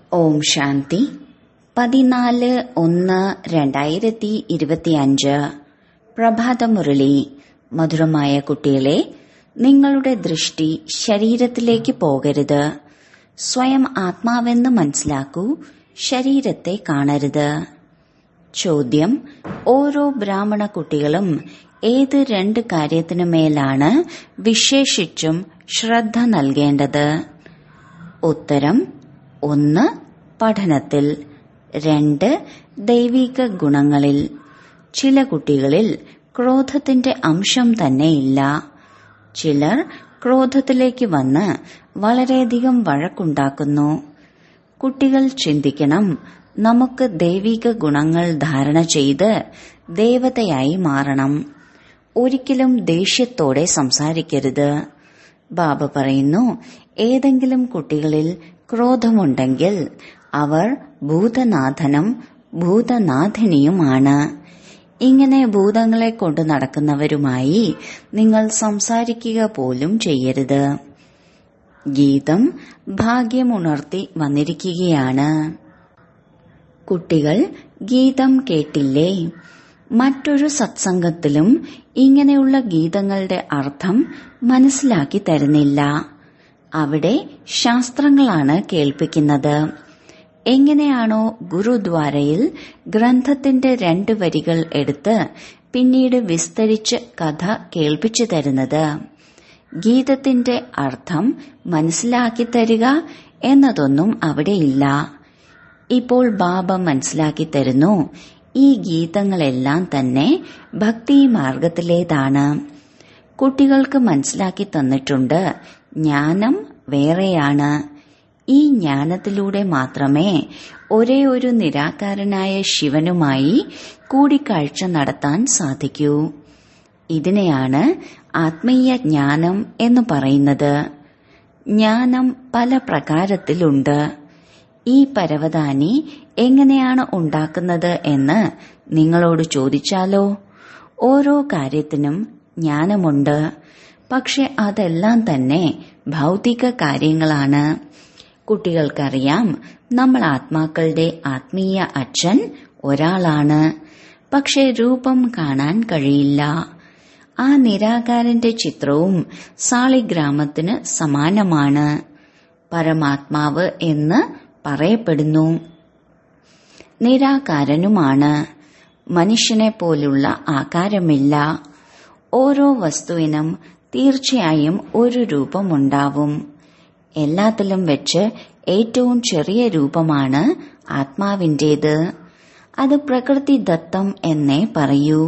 ഓം ശാന്തി പതിനാല് ഒന്ന് രണ്ടായിരത്തി ഇരുപത്തിയഞ്ച് പ്രഭാതമുരളി മധുരമായ കുട്ടികളെ നിങ്ങളുടെ ദൃഷ്ടി ശരീരത്തിലേക്ക് പോകരുത് സ്വയം ആത്മാവെന്ന് മനസ്സിലാക്കൂ ശരീരത്തെ കാണരുത് ചോദ്യം ഓരോ ബ്രാഹ്മണ കുട്ടികളും ഏത് രണ്ട് കാര്യത്തിനു മേലാണ് വിശേഷിച്ചും ശ്രദ്ധ നൽകേണ്ടത് ഉത്തരം ഒന്ന് പഠനത്തിൽ രണ്ട് ദൈവിക ഗുണങ്ങളിൽ ചില കുട്ടികളിൽ ക്രോധത്തിന്റെ അംശം തന്നെയില്ല ചിലർ ക്രോധത്തിലേക്ക് വന്ന് വളരെയധികം വഴക്കുണ്ടാക്കുന്നു കുട്ടികൾ ചിന്തിക്കണം നമുക്ക് ദൈവിക ഗുണങ്ങൾ ധാരണ ചെയ്ത് ദേവതയായി മാറണം ഒരിക്കലും ദേഷ്യത്തോടെ സംസാരിക്കരുത് ബാബ പറയുന്നു ഏതെങ്കിലും കുട്ടികളിൽ ക്രോധമുണ്ടെങ്കിൽ അവർ ഭൂതനാഥനും ഭൂതനാഥിനിയുമാണ് ഇങ്ങനെ ഭൂതങ്ങളെ കൊണ്ട് നടക്കുന്നവരുമായി നിങ്ങൾ സംസാരിക്കുക പോലും ചെയ്യരുത് ഗീതം ഭാഗ്യമുണർത്തി വന്നിരിക്കുകയാണ് കുട്ടികൾ ഗീതം കേട്ടില്ലേ മറ്റൊരു സത്സംഗത്തിലും ഇങ്ങനെയുള്ള ഗീതങ്ങളുടെ അർത്ഥം മനസ്സിലാക്കി തരുന്നില്ല അവിടെ ശാസ്ത്രങ്ങളാണ് കേൾപ്പിക്കുന്നത് എങ്ങനെയാണോ ഗുരുദ്വാരയിൽ ഗ്രന്ഥത്തിന്റെ രണ്ട് വരികൾ എടുത്ത് പിന്നീട് വിസ്തരിച്ച് കഥ കേൾപ്പിച്ചു തരുന്നത് ഗീതത്തിന്റെ അർത്ഥം മനസ്സിലാക്കി തരിക എന്നതൊന്നും അവിടെയില്ല ഇപ്പോൾ ബാബ മനസ്സിലാക്കി തരുന്നു ഈ ഗീതങ്ങളെല്ലാം തന്നെ ഭക്തി മാർഗത്തിലേതാണ് കുട്ടികൾക്ക് മനസ്സിലാക്കി തന്നിട്ടുണ്ട് ജ്ഞാനം വേറെയാണ് ഈ ജ്ഞാനത്തിലൂടെ മാത്രമേ ഒരേ ഒരു നിരാകാരനായ ശിവനുമായി കൂടിക്കാഴ്ച നടത്താൻ സാധിക്കൂ ഇതിനെയാണ് ആത്മീയ ജ്ഞാനം എന്ന് പറയുന്നത് ജ്ഞാനം പല പ്രകാരത്തിലുണ്ട് ഈ പരവതാനി എങ്ങനെയാണ് ഉണ്ടാക്കുന്നത് എന്ന് നിങ്ങളോട് ചോദിച്ചാലോ ഓരോ കാര്യത്തിനും ജ്ഞാനമുണ്ട് പക്ഷെ അതെല്ലാം തന്നെ ഭൗതിക കാര്യങ്ങളാണ് കുട്ടികൾക്കറിയാം നമ്മൾ ആത്മാക്കളുടെ ആത്മീയ അച്ഛൻ ഒരാളാണ് പക്ഷെ രൂപം കാണാൻ കഴിയില്ല ആ നിരാകാരന്റെ ചിത്രവും സാളിഗ്രാമത്തിന് സമാനമാണ് പരമാത്മാവ് എന്ന് പറയപ്പെടുന്നു നിരാകാരനുമാണ് മനുഷ്യനെ പോലുള്ള ആകാരമില്ല ഓരോ വസ്തുവിനും തീർച്ചയായും ഒരു രൂപമുണ്ടാവും എല്ലാത്തിലും വെച്ച് ഏറ്റവും ചെറിയ രൂപമാണ് ആത്മാവിന്റേത് അത് പ്രകൃതി ദത്തം എന്നേ പറയൂ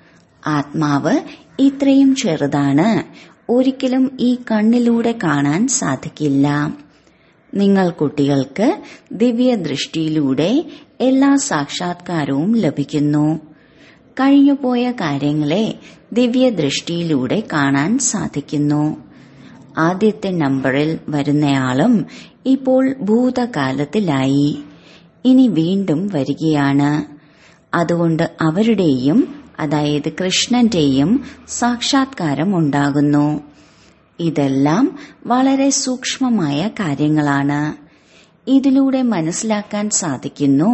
ആത്മാവ് ഇത്രയും ചെറുതാണ് ഒരിക്കലും ഈ കണ്ണിലൂടെ കാണാൻ സാധിക്കില്ല നിങ്ങൾ കുട്ടികൾക്ക് ദിവ്യദൃഷ്ടിയിലൂടെ എല്ലാ സാക്ഷാത്കാരവും ലഭിക്കുന്നു കഴിഞ്ഞുപോയ കാര്യങ്ങളെ ദിവ്യദൃഷ്ടിയിലൂടെ കാണാൻ സാധിക്കുന്നു ആദ്യത്തെ നമ്പറിൽ വരുന്നയാളും ഇപ്പോൾ ഭൂതകാലത്തിലായി ഇനി വീണ്ടും വരികയാണ് അതുകൊണ്ട് അവരുടെയും അതായത് കൃഷ്ണന്റെയും സാക്ഷാത്കാരം ഉണ്ടാകുന്നു ഇതെല്ലാം വളരെ സൂക്ഷ്മമായ കാര്യങ്ങളാണ് ഇതിലൂടെ മനസ്സിലാക്കാൻ സാധിക്കുന്നു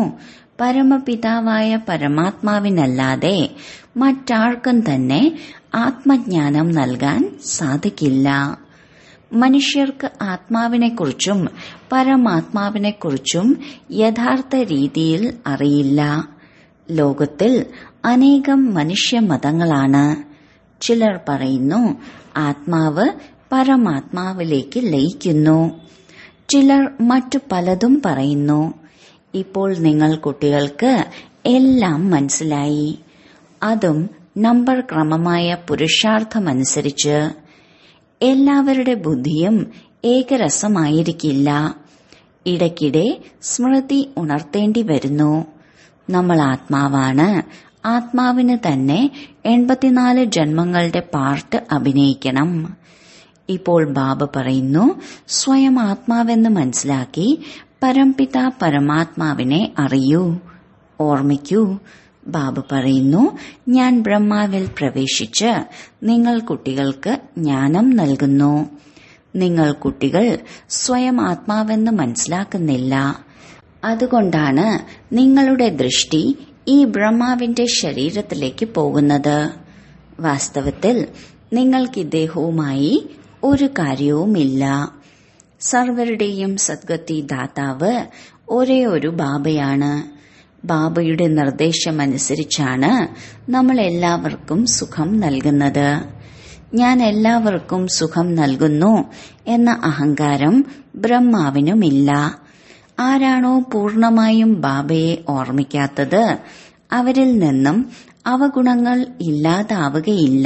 പരമപിതാവായ പരമാത്മാവിനല്ലാതെ മറ്റാർക്കും തന്നെ ആത്മജ്ഞാനം നൽകാൻ സാധിക്കില്ല മനുഷ്യർക്ക് ആത്മാവിനെക്കുറിച്ചും പരമാത്മാവിനെക്കുറിച്ചും യഥാർത്ഥ രീതിയിൽ അറിയില്ല ലോകത്തിൽ അനേകം മനുഷ്യമതങ്ങളാണ് ചിലർ പറയുന്നു ആത്മാവ് പരമാത്മാവിലേക്ക് ലയിക്കുന്നു ചിലർ മറ്റു പലതും പറയുന്നു ഇപ്പോൾ നിങ്ങൾ കുട്ടികൾക്ക് എല്ലാം മനസ്സിലായി അതും നമ്പർ ക്രമമായ പുരുഷാർത്ഥമനുസരിച്ച് എല്ലാവരുടെ ബുദ്ധിയും ഏകരസമായിരിക്കില്ല ഇടയ്ക്കിടെ സ്മൃതി ഉണർത്തേണ്ടി വരുന്നു നമ്മൾ ആത്മാവാണ് ആത്മാവിന് തന്നെ എൺപത്തിനാല് ജന്മങ്ങളുടെ പാർട്ട് അഭിനയിക്കണം ഇപ്പോൾ ബാബ പറയുന്നു സ്വയം ആത്മാവെന്ന് മനസ്സിലാക്കി പരംപിത പരമാത്മാവിനെ അറിയൂ ഓർമ്മിക്കൂ ബാബ പറയുന്നു ഞാൻ ബ്രഹ്മാവിൽ പ്രവേശിച്ച് നിങ്ങൾ കുട്ടികൾക്ക് ജ്ഞാനം നൽകുന്നു നിങ്ങൾ കുട്ടികൾ സ്വയം ആത്മാവെന്ന് മനസ്സിലാക്കുന്നില്ല അതുകൊണ്ടാണ് നിങ്ങളുടെ ദൃഷ്ടി ഈ ബ്രഹ്മാവിന്റെ ശരീരത്തിലേക്ക് പോകുന്നത് വാസ്തവത്തിൽ നിങ്ങൾക്ക് ഇദ്ദേഹവുമായി ഒരു കാര്യവുമില്ല സർവരുടെയും സദ്ഗതി ദാതാവ് ഒരേ ഒരു ബാബയാണ് ബാബയുടെ നിർദ്ദേശമനുസരിച്ചാണ് നമ്മൾ എല്ലാവർക്കും സുഖം നൽകുന്നത് ഞാൻ എല്ലാവർക്കും സുഖം നൽകുന്നു എന്ന അഹങ്കാരം ബ്രഹ്മാവിനുമില്ല ആരാണോ പൂർണമായും ബാബയെ ഓർമ്മിക്കാത്തത് അവരിൽ നിന്നും അവഗുണങ്ങൾ ഇല്ലാതാവുകയില്ല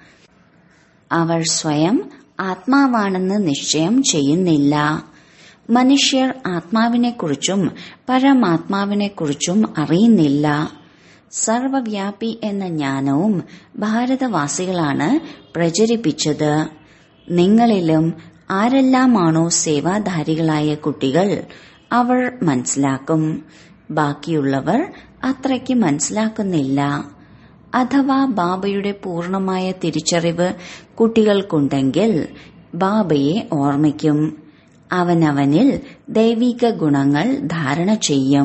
അവർ സ്വയം ആത്മാവാണെന്ന് നിശ്ചയം ചെയ്യുന്നില്ല മനുഷ്യർ ആത്മാവിനെക്കുറിച്ചും പരമാത്മാവിനെക്കുറിച്ചും അറിയുന്നില്ല സർവവ്യാപി എന്ന ജ്ഞാനവും ഭാരതവാസികളാണ് പ്രചരിപ്പിച്ചത് നിങ്ങളിലും ആരെല്ലാമാണോ സേവാധാരികളായ കുട്ടികൾ അവർ മനസ്സിലാക്കും ബാക്കിയുള്ളവർ അത്രയ്ക്ക് മനസ്സിലാക്കുന്നില്ല അഥവാ ബാബയുടെ പൂർണമായ തിരിച്ചറിവ് കുട്ടികൾക്കുണ്ടെങ്കിൽ ബാബയെ ഓർമ്മിക്കും അവനവനിൽ ദൈവിക ഗുണങ്ങൾ ധാരണ ചെയ്യും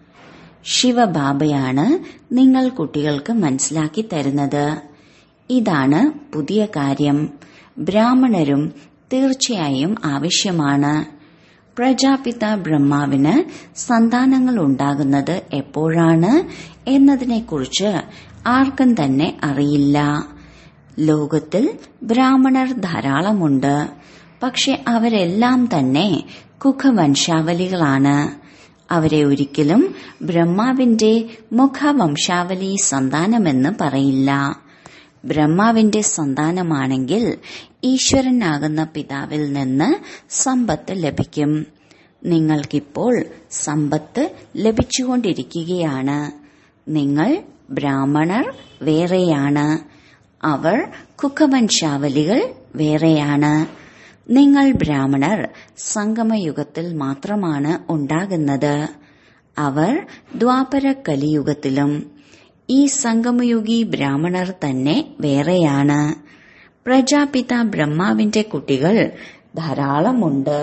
ശിവബാബയാണ് നിങ്ങൾ കുട്ടികൾക്ക് മനസ്സിലാക്കി തരുന്നത് ഇതാണ് പുതിയ കാര്യം ബ്രാഹ്മണരും തീർച്ചയായും ആവശ്യമാണ് പ്രജാപിത ബ്രഹ്മാവിന് സന്താനങ്ങൾ ഉണ്ടാകുന്നത് എപ്പോഴാണ് എന്നതിനെക്കുറിച്ച് ആർക്കും തന്നെ അറിയില്ല ലോകത്തിൽ ബ്രാഹ്മണർ ധാരാളമുണ്ട് പക്ഷെ അവരെല്ലാം തന്നെ കുഖവംശാവലികളാണ് അവരെ ഒരിക്കലും ബ്രഹ്മാവിന്റെ മുഖവംശാവലി സന്താനമെന്ന് പറയില്ല ബ്രഹ്മാവിന്റെ സന്താനമാണെങ്കിൽ ഈശ്വരനാകുന്ന പിതാവിൽ നിന്ന് സമ്പത്ത് ലഭിക്കും നിങ്ങൾക്കിപ്പോൾ സമ്പത്ത് ലഭിച്ചുകൊണ്ടിരിക്കുകയാണ് നിങ്ങൾ ബ്രാഹ്മണർ വേറെയാണ് അവർ കുഖവംശാവലികൾ വേറെയാണ് നിങ്ങൾ ബ്രാഹ്മണർ സംഗമയുഗത്തിൽ മാത്രമാണ് ഉണ്ടാകുന്നത് അവർ ദ്വാപര കലിയുഗത്തിലും ഈ സംഗമയുഗി ബ്രാഹ്മണർ തന്നെ വേറെയാണ് പ്രജാപിത ബ്രഹ്മാവിന്റെ കുട്ടികൾ ധാരാളമുണ്ട്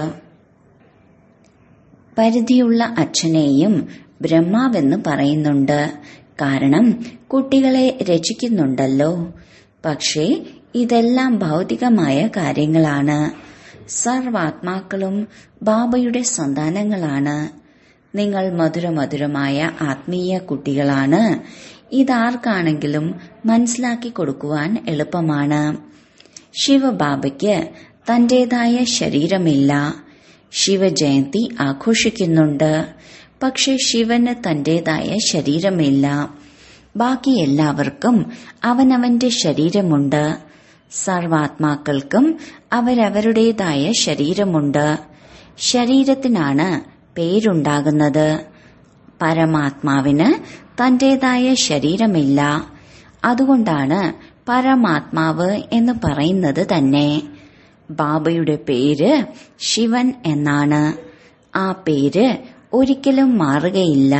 പരിധിയുള്ള അച്ഛനെയും ബ്രഹ്മാവെന്ന് പറയുന്നുണ്ട് കാരണം കുട്ടികളെ രചിക്കുന്നുണ്ടല്ലോ പക്ഷേ ഇതെല്ലാം ഭൗതികമായ കാര്യങ്ങളാണ് സർവാത്മാക്കളും ബാബയുടെ സന്താനങ്ങളാണ് നിങ്ങൾ മധുരമധുരമായ ആത്മീയ കുട്ടികളാണ് ഇതാർക്കാണെങ്കിലും മനസ്സിലാക്കി കൊടുക്കുവാൻ എളുപ്പമാണ് ശിവബാബയ്ക്ക് തന്റേതായ ശരീരമില്ല ശിവജയന്തി ആഘോഷിക്കുന്നുണ്ട് പക്ഷെ ശിവന് തന്റേതായ ശരീരമില്ല ബാക്കി എല്ലാവർക്കും അവനവന്റെ ശരീരമുണ്ട് സർവാത്മാക്കൾക്കും അവരവരുടേതായ ശരീരമുണ്ട് ശരീരത്തിനാണ് പേരുണ്ടാകുന്നത് പരമാത്മാവിന് തന്റേതായ ശരീരമില്ല അതുകൊണ്ടാണ് പരമാത്മാവ് എന്ന് പറയുന്നത് തന്നെ ബാബയുടെ പേര് ശിവൻ എന്നാണ് ആ പേര് ഒരിക്കലും മാറുകയില്ല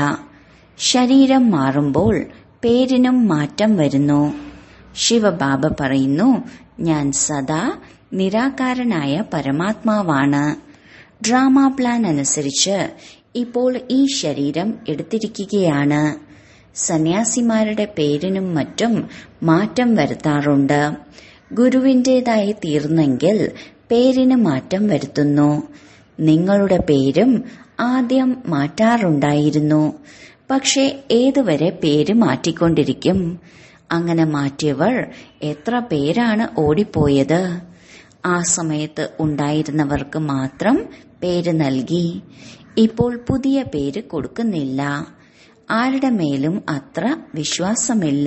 ശരീരം മാറുമ്പോൾ പേരിനും മാറ്റം വരുന്നു ശിവബാബ പറയുന്നു ഞാൻ സദാ നിരാകാരനായ പരമാത്മാവാണ് ഡ്രാമ പ്ലാൻ അനുസരിച്ച് ഇപ്പോൾ ഈ ശരീരം എടുത്തിരിക്കുകയാണ് സന്യാസിമാരുടെ പേരിനും മറ്റും മാറ്റം വരുത്താറുണ്ട് ഗുരുവിന്റേതായി തീർന്നെങ്കിൽ പേരിന് മാറ്റം വരുത്തുന്നു നിങ്ങളുടെ പേരും ആദ്യം മാറ്റാറുണ്ടായിരുന്നു പക്ഷെ ഏതുവരെ പേര് മാറ്റിക്കൊണ്ടിരിക്കും അങ്ങനെ മാറ്റിയവർ എത്ര പേരാണ് ഓടിപ്പോയത് ആ സമയത്ത് ഉണ്ടായിരുന്നവർക്ക് മാത്രം പേര് നൽകി ഇപ്പോൾ പുതിയ പേര് കൊടുക്കുന്നില്ല ആരുടെ മേലും അത്ര വിശ്വാസമില്ല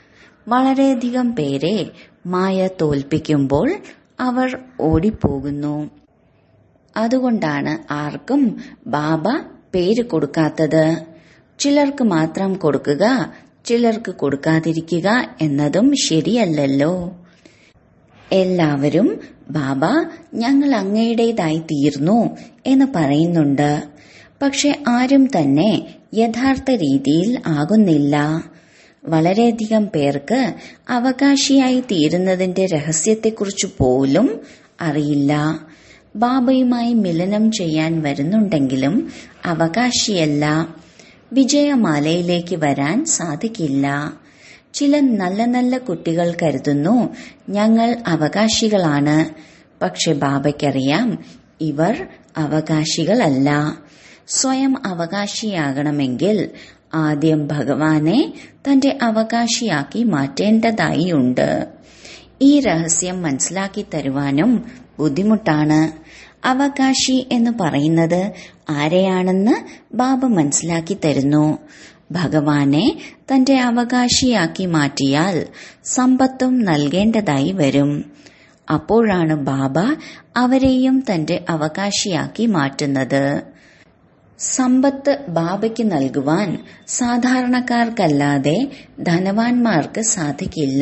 വളരെയധികം പേരെ മായ തോൽപ്പിക്കുമ്പോൾ അവർ ഓടിപ്പോകുന്നു അതുകൊണ്ടാണ് ആർക്കും ബാബ പേര് കൊടുക്കാത്തത് ചിലർക്ക് മാത്രം കൊടുക്കുക ചിലർക്ക് കൊടുക്കാതിരിക്കുക എന്നതും ശരിയല്ലല്ലോ എല്ലാവരും ബാബ ഞങ്ങൾ അങ്ങയുടേതായി തീർന്നു എന്ന് പറയുന്നുണ്ട് പക്ഷെ ആരും തന്നെ യഥാർത്ഥ രീതിയിൽ ആകുന്നില്ല വളരെയധികം പേർക്ക് അവകാശിയായി തീരുന്നതിന്റെ രഹസ്യത്തെക്കുറിച്ച് പോലും അറിയില്ല ബാബയുമായി മിലനം ചെയ്യാൻ വരുന്നുണ്ടെങ്കിലും അവകാശിയല്ല വിജയമാലയിലേക്ക് വരാൻ സാധിക്കില്ല ചില നല്ല നല്ല കുട്ടികൾ കരുതുന്നു ഞങ്ങൾ അവകാശികളാണ് പക്ഷെ ബാബയ്ക്കറിയാം ഇവർ അവകാശികളല്ല സ്വയം അവകാശിയാകണമെങ്കിൽ ആദ്യം ഭഗവാനെ തന്റെ അവകാശിയാക്കി മാറ്റേണ്ടതായി ഉണ്ട് ഈ രഹസ്യം മനസ്സിലാക്കി തരുവാനും ബുദ്ധിമുട്ടാണ് അവകാശി എന്ന് പറയുന്നത് ആരെയാണെന്ന് ബാബ മനസ്സിലാക്കി തരുന്നു ഭഗവാനെ തന്റെ അവകാശിയാക്കി മാറ്റിയാൽ സമ്പത്തും നൽകേണ്ടതായി വരും അപ്പോഴാണ് ബാബ അവരെയും തന്റെ അവകാശിയാക്കി മാറ്റുന്നത് സമ്പത്ത് ബാബയ്ക്ക് നൽകുവാൻ സാധാരണക്കാർക്കല്ലാതെ ധനവാന്മാർക്ക് സാധിക്കില്ല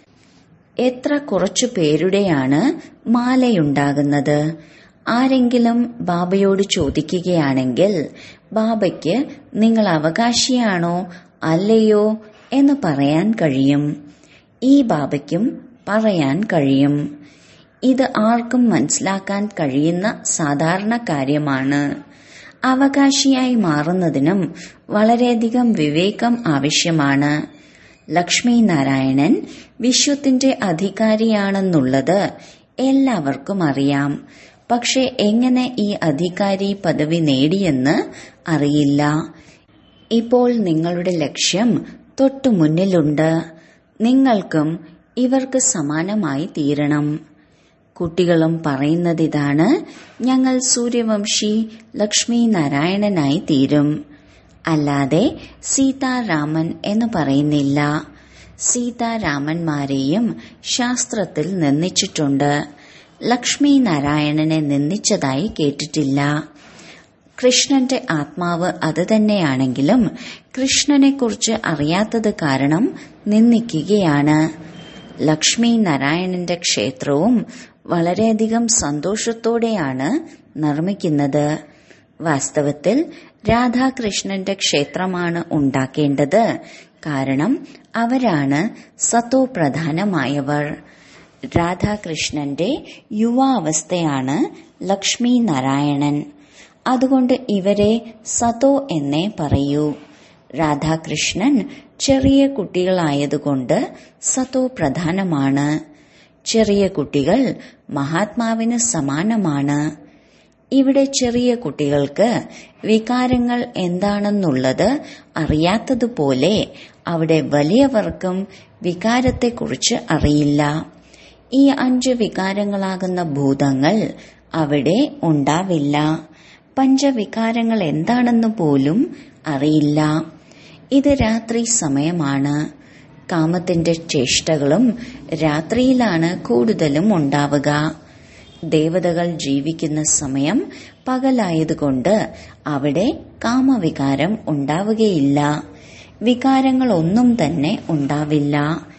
എത്ര കുറച്ചു പേരുടെയാണ് മാലയുണ്ടാകുന്നത് ആരെങ്കിലും ബാബയോട് ചോദിക്കുകയാണെങ്കിൽ ബാബയ്ക്ക് നിങ്ങൾ അവകാശിയാണോ അല്ലയോ എന്ന് പറയാൻ കഴിയും ഈ ബാബയ്ക്കും പറയാൻ കഴിയും ഇത് ആർക്കും മനസ്സിലാക്കാൻ കഴിയുന്ന സാധാരണ കാര്യമാണ് അവകാശിയായി മാറുന്നതിനും വളരെയധികം വിവേകം ആവശ്യമാണ് ലക്ഷ്മി നാരായണൻ വിശ്വത്തിന്റെ അധികാരിയാണെന്നുള്ളത് എല്ലാവർക്കും അറിയാം പക്ഷെ എങ്ങനെ ഈ അധികാരി പദവി നേടിയെന്ന് അറിയില്ല ഇപ്പോൾ നിങ്ങളുടെ ലക്ഷ്യം തൊട്ടു മുന്നിലുണ്ട് നിങ്ങൾക്കും ഇവർക്ക് സമാനമായി തീരണം കുട്ടികളും പറയുന്നതിതാണ് ഞങ്ങൾ സൂര്യവംശി ലക്ഷ്മി നാരായണനായി തീരും അല്ലാതെ സീതാരാമൻ എന്ന് പറയുന്നില്ല സീതാരാമന്മാരെയും ശാസ്ത്രത്തിൽ നിന്ദിച്ചിട്ടുണ്ട് ലക്ഷ്മി നാരായണനെ നിന്ദിച്ചതായി കേട്ടിട്ടില്ല കൃഷ്ണന്റെ ആത്മാവ് അത് തന്നെയാണെങ്കിലും കൃഷ്ണനെക്കുറിച്ച് അറിയാത്തത് കാരണം നിന്ദിക്കുകയാണ് ലക്ഷ്മി നാരായണന്റെ ക്ഷേത്രവും വളരെയധികം സന്തോഷത്തോടെയാണ് നിർമ്മിക്കുന്നത് വാസ്തവത്തിൽ രാധാകൃഷ്ണന്റെ ക്ഷേത്രമാണ് ഉണ്ടാക്കേണ്ടത് കാരണം അവരാണ് സത്തോ പ്രധാനമായവർ രാധാകൃഷ്ണന്റെ യുവാവസ്ഥയാണ് ലക്ഷ്മി നാരായണൻ അതുകൊണ്ട് ഇവരെ സതോ എന്നേ പറയൂ രാധാകൃഷ്ണൻ ചെറിയ കുട്ടികളായതുകൊണ്ട് സതോ പ്രധാനമാണ് ചെറിയ കുട്ടികൾ മഹാത്മാവിന് സമാനമാണ് ഇവിടെ ചെറിയ കുട്ടികൾക്ക് വികാരങ്ങൾ എന്താണെന്നുള്ളത് അറിയാത്തതുപോലെ അവിടെ വലിയവർക്കും വികാരത്തെക്കുറിച്ച് അറിയില്ല ഈ അഞ്ച് വികാരങ്ങളാകുന്ന ഭൂതങ്ങൾ അവിടെ ഉണ്ടാവില്ല പഞ്ചവികാരങ്ങൾ എന്താണെന്ന് പോലും അറിയില്ല ഇത് രാത്രി സമയമാണ് കാമത്തിന്റെ ചേഷ്ടകളും രാത്രിയിലാണ് കൂടുതലും ഉണ്ടാവുക ദേവതകൾ ജീവിക്കുന്ന സമയം പകലായതുകൊണ്ട് അവിടെ കാമവികാരം ഉണ്ടാവുകയില്ല വികാരങ്ങളൊന്നും തന്നെ ഉണ്ടാവില്ല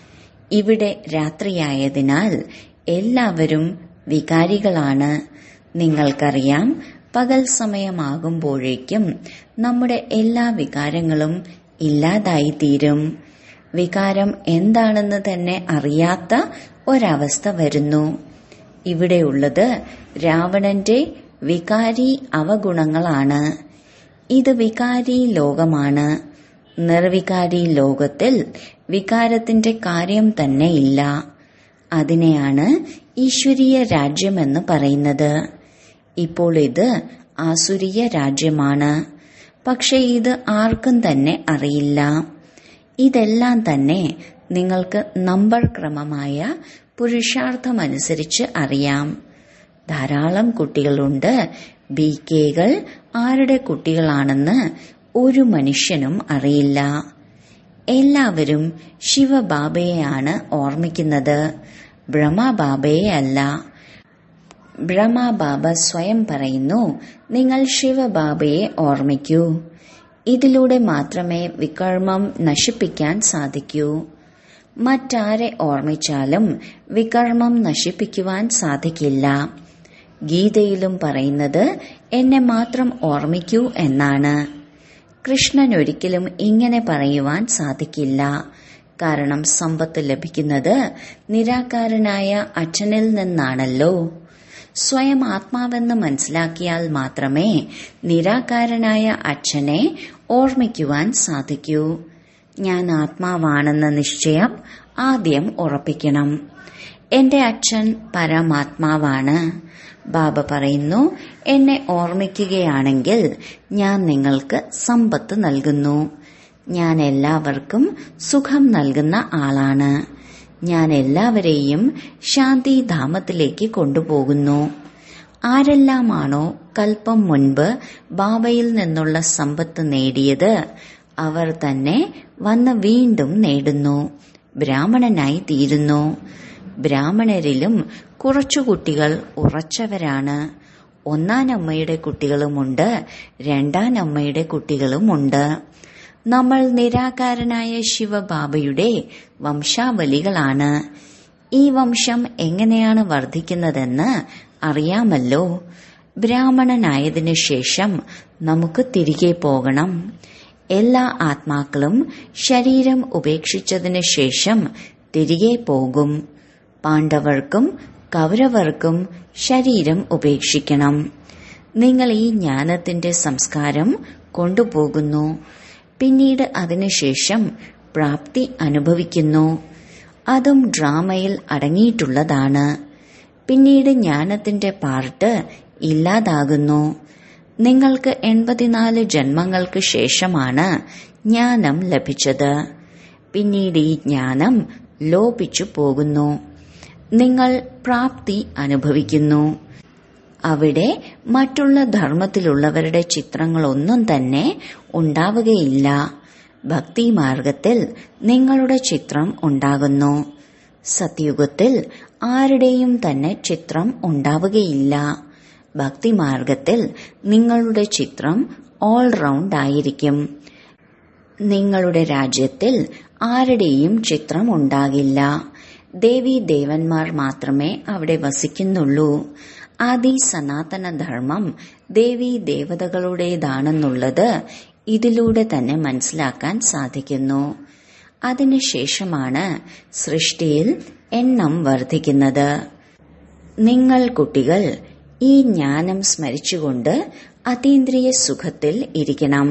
ഇവിടെ രാത്രിയായതിനാൽ എല്ലാവരും വികാരികളാണ് നിങ്ങൾക്കറിയാം പകൽ സമയമാകുമ്പോഴേക്കും നമ്മുടെ എല്ലാ വികാരങ്ങളും ഇല്ലാതായി തീരും വികാരം എന്താണെന്ന് തന്നെ അറിയാത്ത ഒരവസ്ഥ വരുന്നു ഇവിടെയുള്ളത് രാവണന്റെ വികാരി അവഗുണങ്ങളാണ് ഇത് വികാരി ലോകമാണ് നിർവികാരി ലോകത്തിൽ വികാരത്തിന്റെ കാര്യം തന്നെ ഇല്ല അതിനെയാണ് ഈശ്വരീയ രാജ്യമെന്ന് പറയുന്നത് ഇപ്പോൾ ഇത് ആസുരീയ രാജ്യമാണ് പക്ഷെ ഇത് ആർക്കും തന്നെ അറിയില്ല ഇതെല്ലാം തന്നെ നിങ്ങൾക്ക് നമ്പർ ക്രമമായ പുരുഷാർത്ഥമനുസരിച്ച് അറിയാം ധാരാളം കുട്ടികളുണ്ട് ബി കെകൾ ആരുടെ കുട്ടികളാണെന്ന് ഒരു മനുഷ്യനും അറിയില്ല എല്ലാവരും ശിവബാബയെയാണ് ഓർമ്മിക്കുന്നത് ബ്രഹ്മബാബയെ അല്ല ബ്രഹ്മബാബ സ്വയം പറയുന്നു നിങ്ങൾ ശിവബാബയെ ഓർമ്മിക്കൂ ഇതിലൂടെ മാത്രമേ വികർമ്മം നശിപ്പിക്കാൻ സാധിക്കൂ മറ്റാരെ ഓർമ്മിച്ചാലും വികർമ്മം നശിപ്പിക്കുവാൻ സാധിക്കില്ല ഗീതയിലും പറയുന്നത് എന്നെ മാത്രം ഓർമ്മിക്കൂ എന്നാണ് കൃഷ്ണൻ ഒരിക്കലും ഇങ്ങനെ പറയുവാൻ സാധിക്കില്ല കാരണം സമ്പത്ത് ലഭിക്കുന്നത് നിരാകാരനായ അച്ഛനിൽ നിന്നാണല്ലോ സ്വയം ആത്മാവെന്ന് മനസ്സിലാക്കിയാൽ മാത്രമേ നിരാകാരനായ അച്ഛനെ ഓർമ്മിക്കുവാൻ സാധിക്കൂ ഞാൻ ആത്മാവാണെന്ന നിശ്ചയം ആദ്യം ഉറപ്പിക്കണം എന്റെ അച്ഛൻ പരമാത്മാവാണ് ബാബ പറയുന്നു എന്നെ ഓർമ്മിക്കുകയാണെങ്കിൽ ഞാൻ നിങ്ങൾക്ക് സമ്പത്ത് നൽകുന്നു ഞാൻ എല്ലാവർക്കും സുഖം നൽകുന്ന ആളാണ് ഞാൻ എല്ലാവരെയും ശാന്തിധാമത്തിലേക്ക് കൊണ്ടുപോകുന്നു ആരെല്ലാമാണോ കൽപ്പം മുൻപ് ബാബയിൽ നിന്നുള്ള സമ്പത്ത് നേടിയത് അവർ തന്നെ വന്ന് വീണ്ടും നേടുന്നു ബ്രാഹ്മണനായി തീരുന്നു ബ്രാഹ്മണരിലും കുറച്ചു കുട്ടികൾ ഉറച്ചവരാണ് ഒന്നാനമ്മയുടെ കുട്ടികളുമുണ്ട് രണ്ടാനമ്മയുടെ കുട്ടികളുമുണ്ട് നമ്മൾ നിരാകാരനായ ശിവബാബയുടെ വംശാവലികളാണ് ഈ വംശം എങ്ങനെയാണ് വർദ്ധിക്കുന്നതെന്ന് അറിയാമല്ലോ ബ്രാഹ്മണനായതിനു ശേഷം നമുക്ക് തിരികെ പോകണം എല്ലാ ആത്മാക്കളും ശരീരം ഉപേക്ഷിച്ചതിനു ശേഷം തിരികെ പോകും പാണ്ഡവർക്കും കൗരവർക്കും ശരീരം ഉപേക്ഷിക്കണം നിങ്ങൾ ഈ ജ്ഞാനത്തിന്റെ സംസ്കാരം കൊണ്ടുപോകുന്നു പിന്നീട് അതിനുശേഷം പ്രാപ്തി അനുഭവിക്കുന്നു അതും ഡ്രാമയിൽ അടങ്ങിയിട്ടുള്ളതാണ് പിന്നീട് ജ്ഞാനത്തിന്റെ പാർട്ട് ഇല്ലാതാകുന്നു നിങ്ങൾക്ക് എൺപത്തിനാല് ജന്മങ്ങൾക്ക് ശേഷമാണ് ജ്ഞാനം ലഭിച്ചത് പിന്നീട് ഈ ജ്ഞാനം ലോപിച്ചു പോകുന്നു നിങ്ങൾ പ്രാപ്തി അനുഭവിക്കുന്നു അവിടെ മറ്റുള്ള ധർമ്മത്തിലുള്ളവരുടെ ചിത്രങ്ങളൊന്നും തന്നെ ഉണ്ടാവുകയില്ല ഭക്തിമാർഗത്തിൽ നിങ്ങളുടെ ചിത്രം ഉണ്ടാകുന്നു സത്യുഗത്തിൽ ആരുടെയും തന്നെ ചിത്രം ഉണ്ടാവുകയില്ല ഭക്തിമാർഗത്തിൽ നിങ്ങളുടെ ചിത്രം ഓൾറൗണ്ട് ആയിരിക്കും നിങ്ങളുടെ രാജ്യത്തിൽ ആരുടെയും ചിത്രം ഉണ്ടാകില്ല ദേവി ദേവന്മാർ മാത്രമേ അവിടെ വസിക്കുന്നുള്ളൂ ആദി സനാതന ധർമ്മം ദേവി ദേവതകളുടേതാണെന്നുള്ളത് ഇതിലൂടെ തന്നെ മനസ്സിലാക്കാൻ സാധിക്കുന്നു അതിനുശേഷമാണ് സൃഷ്ടിയിൽ എണ്ണം വർദ്ധിക്കുന്നത് നിങ്ങൾ കുട്ടികൾ ഈ ജ്ഞാനം സ്മരിച്ചുകൊണ്ട് അതീന്ദ്രിയ സുഖത്തിൽ ഇരിക്കണം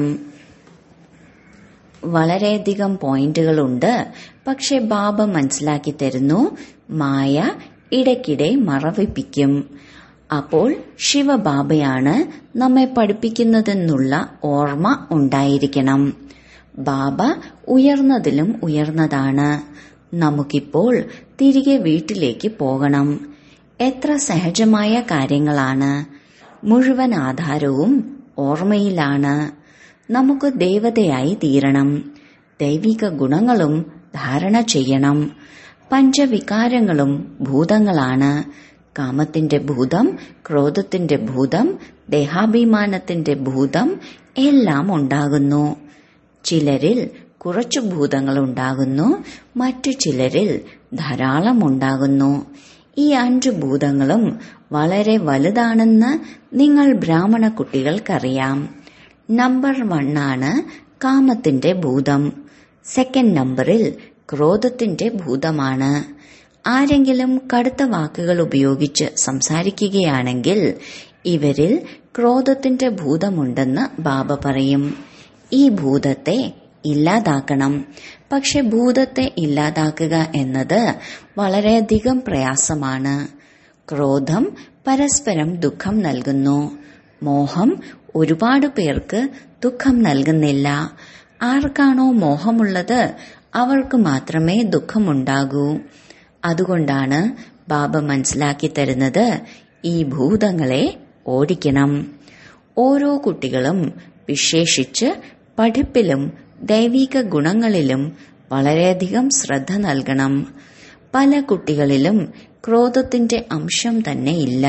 വളരെയധികം പോയിന്റുകളുണ്ട് പക്ഷെ ബാബ മനസ്സിലാക്കി തരുന്നു മായ ഇടയ്ക്കിടെ മറവിപ്പിക്കും അപ്പോൾ ശിവബാബയാണ് നമ്മെ പഠിപ്പിക്കുന്നതെന്നുള്ള ഓർമ്മ ഉണ്ടായിരിക്കണം ബാബ ഉയർന്നതിലും ഉയർന്നതാണ് നമുക്കിപ്പോൾ തിരികെ വീട്ടിലേക്ക് പോകണം എത്ര സഹജമായ കാര്യങ്ങളാണ് മുഴുവൻ ആധാരവും ഓർമ്മയിലാണ് നമുക്ക് ദേവതയായി തീരണം ദൈവിക ഗുണങ്ങളും ധാരണ ചെയ്യണം പഞ്ചവികാരങ്ങളും ഭൂതങ്ങളാണ് കാമത്തിന്റെ ഭൂതം ക്രോധത്തിന്റെ ഭൂതം ദേഹാഭിമാനത്തിന്റെ ഭൂതം എല്ലാം ഉണ്ടാകുന്നു ചിലരിൽ കുറച്ചു ഭൂതങ്ങൾ ഉണ്ടാകുന്നു മറ്റു ചിലരിൽ ധാരാളം ഉണ്ടാകുന്നു ഈ അഞ്ചു ഭൂതങ്ങളും വളരെ വലുതാണെന്ന് നിങ്ങൾ ബ്രാഹ്മണ കുട്ടികൾക്കറിയാം നമ്പർ വണ്ണാണ് കാമത്തിന്റെ ഭൂതം സെക്കൻഡ് നമ്പറിൽ ക്രോധത്തിന്റെ ഭൂതമാണ് ആരെങ്കിലും കടുത്ത വാക്കുകൾ ഉപയോഗിച്ച് സംസാരിക്കുകയാണെങ്കിൽ ഇവരിൽ ക്രോധത്തിന്റെ ഭൂതമുണ്ടെന്ന് ബാബ പറയും ഈ ഭൂതത്തെ ഇല്ലാതാക്കണം പക്ഷെ ഭൂതത്തെ ഇല്ലാതാക്കുക എന്നത് വളരെയധികം പ്രയാസമാണ് ക്രോധം പരസ്പരം ദുഃഖം നൽകുന്നു മോഹം ഒരുപാട് പേർക്ക് ദുഃഖം നൽകുന്നില്ല ആർക്കാണോ മോഹമുള്ളത് അവർക്ക് മാത്രമേ ദുഃഖമുണ്ടാകൂ അതുകൊണ്ടാണ് ബാബ മനസ്സിലാക്കി തരുന്നത് ഈ ഭൂതങ്ങളെ ഓടിക്കണം ഓരോ കുട്ടികളും വിശേഷിച്ച് പഠിപ്പിലും ദൈവിക ഗുണങ്ങളിലും വളരെയധികം ശ്രദ്ധ നൽകണം പല കുട്ടികളിലും ക്രോധത്തിന്റെ അംശം തന്നെ ഇല്ല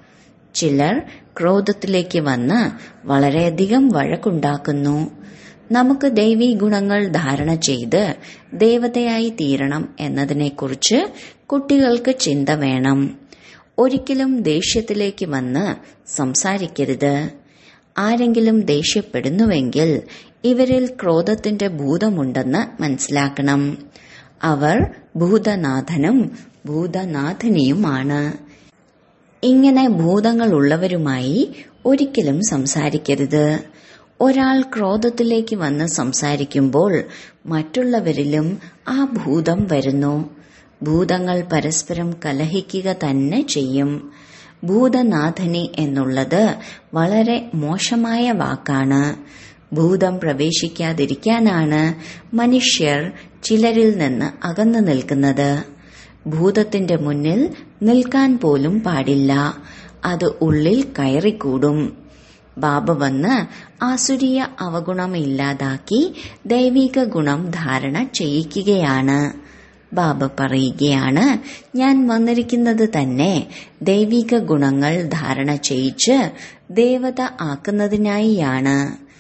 ചിലർ ക്രോധത്തിലേക്ക് വന്ന് വളരെയധികം വഴക്കുണ്ടാക്കുന്നു നമുക്ക് ദൈവീ ഗുണങ്ങൾ ധാരണ ചെയ്ത് ദേവതയായി തീരണം എന്നതിനെക്കുറിച്ച് കുട്ടികൾക്ക് ചിന്ത വേണം ഒരിക്കലും ദേഷ്യത്തിലേക്ക് വന്ന് സംസാരിക്കരുത് ആരെങ്കിലും ദേഷ്യപ്പെടുന്നുവെങ്കിൽ ഇവരിൽ ക്രോധത്തിന്റെ ഭൂതമുണ്ടെന്ന് മനസ്സിലാക്കണം അവർ ഭൂതനാഥനും ഭൂതനാഥിനിയുമാണ് ഇങ്ങനെ ഭൂതങ്ങളുള്ളവരുമായി ഒരിക്കലും സംസാരിക്കരുത് ഒരാൾ ക്രോധത്തിലേക്ക് വന്ന് സംസാരിക്കുമ്പോൾ മറ്റുള്ളവരിലും ആ ഭൂതം വരുന്നു ഭൂതങ്ങൾ പരസ്പരം കലഹിക്കുക തന്നെ ചെയ്യും ഭൂതനാഥനി എന്നുള്ളത് വളരെ മോശമായ വാക്കാണ് ഭൂതം പ്രവേശിക്കാതിരിക്കാനാണ് മനുഷ്യർ ചിലരിൽ നിന്ന് അകന്നു നിൽക്കുന്നത് ഭൂതത്തിന്റെ മുന്നിൽ നിൽക്കാൻ പോലും പാടില്ല അത് ഉള്ളിൽ കയറിക്കൂടും ബാബ വന്ന് ആസുരീയ അവഗുണം ഇല്ലാതാക്കി ദൈവിക ഗുണം ധാരണ ചെയ്യിക്കുകയാണ് ബാബ പറയുകയാണ് ഞാൻ വന്നിരിക്കുന്നത് തന്നെ ദൈവിക ഗുണങ്ങൾ ധാരണ ചെയ്യിച്ച് ദേവത ആക്കുന്നതിനായിയാണ്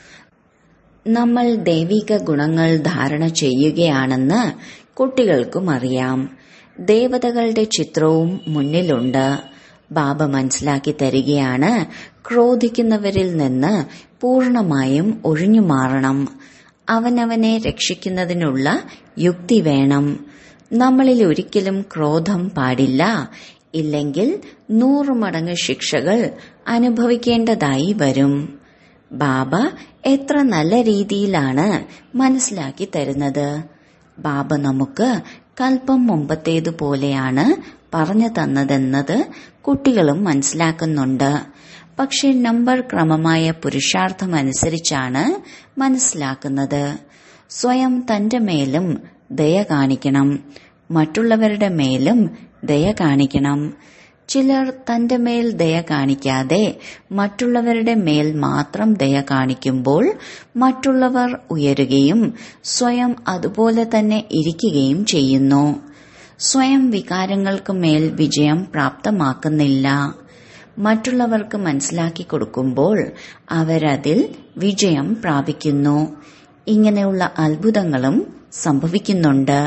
നമ്മൾ ദൈവിക ഗുണങ്ങൾ ധാരണ ചെയ്യുകയാണെന്ന് കുട്ടികൾക്കും അറിയാം ദേവതകളുടെ ചിത്രവും മുന്നിലുണ്ട് ബാബ മനസ്സിലാക്കി തരികയാണ് ക്രോധിക്കുന്നവരിൽ നിന്ന് പൂർണമായും ഒഴിഞ്ഞു മാറണം അവനവനെ രക്ഷിക്കുന്നതിനുള്ള യുക്തി വേണം നമ്മളിൽ ഒരിക്കലും ക്രോധം പാടില്ല ഇല്ലെങ്കിൽ നൂറു മടങ്ങ് ശിക്ഷകൾ അനുഭവിക്കേണ്ടതായി വരും ബാബ എത്ര നല്ല രീതിയിലാണ് മനസ്സിലാക്കി തരുന്നത് ബാബ നമുക്ക് കൽപ്പം മുമ്പത്തേതുപോലെയാണ് പറഞ്ഞു തന്നതെന്നത് കുട്ടികളും മനസ്സിലാക്കുന്നുണ്ട് പക്ഷെ നമ്പർ ക്രമമായ പുരുഷാർത്ഥമനുസരിച്ചാണ് മനസ്സിലാക്കുന്നത് സ്വയം തന്റെ മേലും ദയ കാണിക്കണം മറ്റുള്ളവരുടെ മേലും ദയ കാണിക്കണം ചിലർ തന്റെ മേൽ ദയ കാണിക്കാതെ മറ്റുള്ളവരുടെ മേൽ മാത്രം ദയ കാണിക്കുമ്പോൾ മറ്റുള്ളവർ ഉയരുകയും സ്വയം അതുപോലെ തന്നെ ഇരിക്കുകയും ചെയ്യുന്നു സ്വയം വികാരങ്ങൾക്ക് മേൽ വിജയം പ്രാപ്തമാക്കുന്നില്ല മറ്റുള്ളവർക്ക് മനസ്സിലാക്കി കൊടുക്കുമ്പോൾ അവരതിൽ വിജയം പ്രാപിക്കുന്നു ഇങ്ങനെയുള്ള അത്ഭുതങ്ങളും സംഭവിക്കുന്നുണ്ട്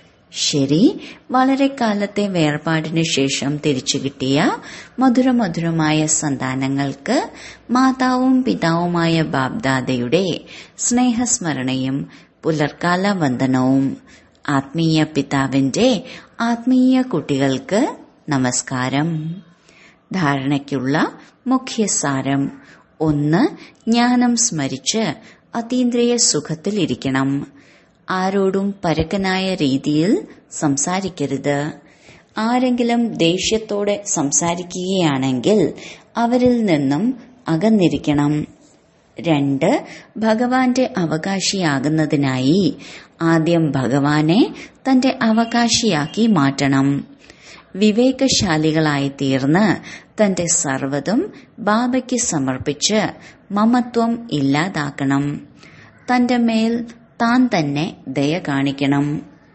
ശരി വളരെ കാലത്തെ വേർപാടിനു ശേഷം തിരിച്ചു കിട്ടിയ മധുരമധുരമായ സന്താനങ്ങൾക്ക് മാതാവും പിതാവുമായ ബാബ്ദാദയുടെ സ്നേഹസ്മരണയും പുലർക്കാല വന്ദനവും ആത്മീയ പിതാവിന്റെ ആത്മീയ കുട്ടികൾക്ക് നമസ്കാരം ധാരണയ്ക്കുള്ള മുഖ്യസാരം ഒന്ന് ജ്ഞാനം സ്മരിച്ച് അതീന്ദ്രിയ സുഖത്തിലിരിക്കണം ആരോടും പരക്കനായ രീതിയിൽ സംസാരിക്കരുത് ആരെങ്കിലും ദേഷ്യത്തോടെ സംസാരിക്കുകയാണെങ്കിൽ അവരിൽ നിന്നും അകന്നിരിക്കണം രണ്ട് ഭഗവാന്റെ അവകാശിയാകുന്നതിനായി ആദ്യം ഭഗവാനെ തന്റെ അവകാശിയാക്കി മാറ്റണം വിവേകശാലികളായി തീർന്ന് തന്റെ സർവതും ബാബയ്ക്ക് സമർപ്പിച്ച് മമത്വം ഇല്ലാതാക്കണം തന്റെ മേൽ താൻ തന്നെ ദയ കാണിക്കണം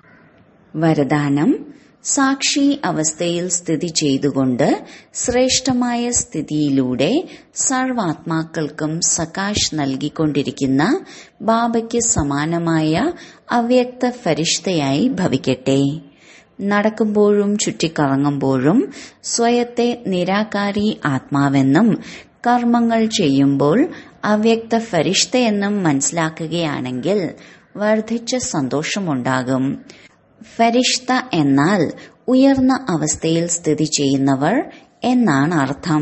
വരദാനം സാക്ഷി അവസ്ഥയിൽ സ്ഥിതി ചെയ്തുകൊണ്ട് ശ്രേഷ്ഠമായ സ്ഥിതിയിലൂടെ സർവാത്മാക്കൾക്കും സകാശ് നൽകിക്കൊണ്ടിരിക്കുന്ന ബാബയ്ക്ക് സമാനമായ അവ്യക്ത ഫരിഷ്തയായി ഭവിക്കട്ടെ നടക്കുമ്പോഴും ചുറ്റിക്കറങ്ങുമ്പോഴും സ്വയത്തെ നിരാകാരി ആത്മാവെന്നും കർമ്മങ്ങൾ ചെയ്യുമ്പോൾ അവ്യക്ത ഫരിഷ്തയെന്നും മനസ്സിലാക്കുകയാണെങ്കിൽ വർദ്ധിച്ച സന്തോഷമുണ്ടാകും ഫരിഷ്ത എന്നാൽ ഉയർന്ന അവസ്ഥയിൽ സ്ഥിതി ചെയ്യുന്നവർ എന്നാണ് അർത്ഥം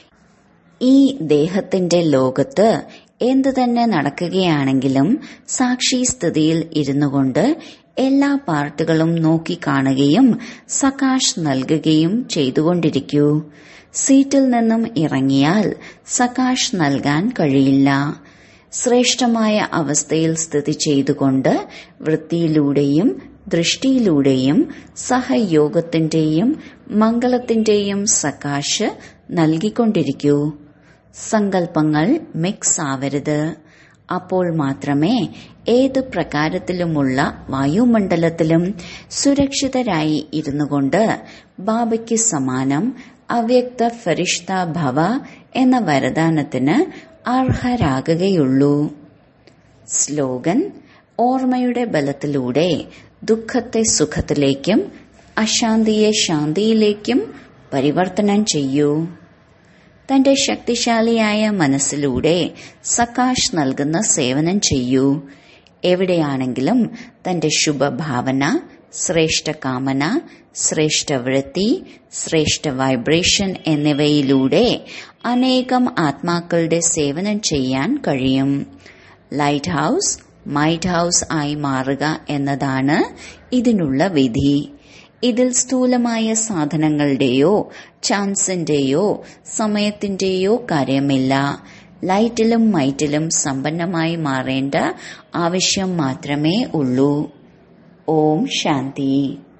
ഈ ദേഹത്തിന്റെ ലോകത്ത് എന്തു തന്നെ നടക്കുകയാണെങ്കിലും സാക്ഷി സ്ഥിതിയിൽ ഇരുന്നു കൊണ്ട് എല്ലാ പാർട്ടുകളും നോക്കിക്കാണുകയും സകാശ് നൽകുകയും ചെയ്തുകൊണ്ടിരിക്കൂ സീറ്റിൽ നിന്നും ഇറങ്ങിയാൽ സകാശ് നൽകാൻ കഴിയില്ല ശ്രേഷ്ഠമായ അവസ്ഥയിൽ സ്ഥിതി ചെയ്തുകൊണ്ട് വൃത്തിയിലൂടെയും ദൃഷ്ടിയിലൂടെയും സഹയോഗത്തിന്റെയും മംഗളത്തിന്റെയും സകാശ് നൽകിക്കൊണ്ടിരിക്കൂ സങ്കല്പങ്ങൾ മിക്സ് ആവരുത് അപ്പോൾ മാത്രമേ ഏത് പ്രകാരത്തിലുമുള്ള വായുമണ്ഡലത്തിലും സുരക്ഷിതരായി ഇരുന്നുകൊണ്ട് ബാബയ്ക്ക് സമാനം അവ്യക്ത ഫരിഷ്ത ഭവ എന്ന വരദാനത്തിന് അർഹരാകുകയുള്ളൂ സ്ലോഗൻ ഓർമ്മയുടെ ബലത്തിലൂടെ ദുഃഖത്തെ സുഖത്തിലേക്കും അശാന്തിയെ ശാന്തിയിലേക്കും പരിവർത്തനം ചെയ്യൂ തന്റെ ശക്തിശാലിയായ മനസ്സിലൂടെ സകാശ് നൽകുന്ന സേവനം ചെയ്യൂ എവിടെയാണെങ്കിലും തന്റെ ശുഭഭാവന ശ്രേഷ്ഠ കാമന ശ്രേഷ്ഠ വൃത്തി ശ്രേഷ്ഠ വൈബ്രേഷൻ എന്നിവയിലൂടെ അനേകം ആത്മാക്കളുടെ സേവനം ചെയ്യാൻ കഴിയും ലൈറ്റ് ഹൌസ് മൈറ്റ് ഹൌസ് ആയി മാറുക എന്നതാണ് ഇതിനുള്ള വിധി ഇതിൽ സ്ഥൂലമായ സാധനങ്ങളുടെയോ ചാൻസിന്റെയോ സമയത്തിന്റെയോ കാര്യമില്ല ലൈറ്റിലും മൈറ്റിലും സമ്പന്നമായി മാറേണ്ട ആവശ്യം മാത്രമേ ഉള്ളൂ ഓം ശാന്തി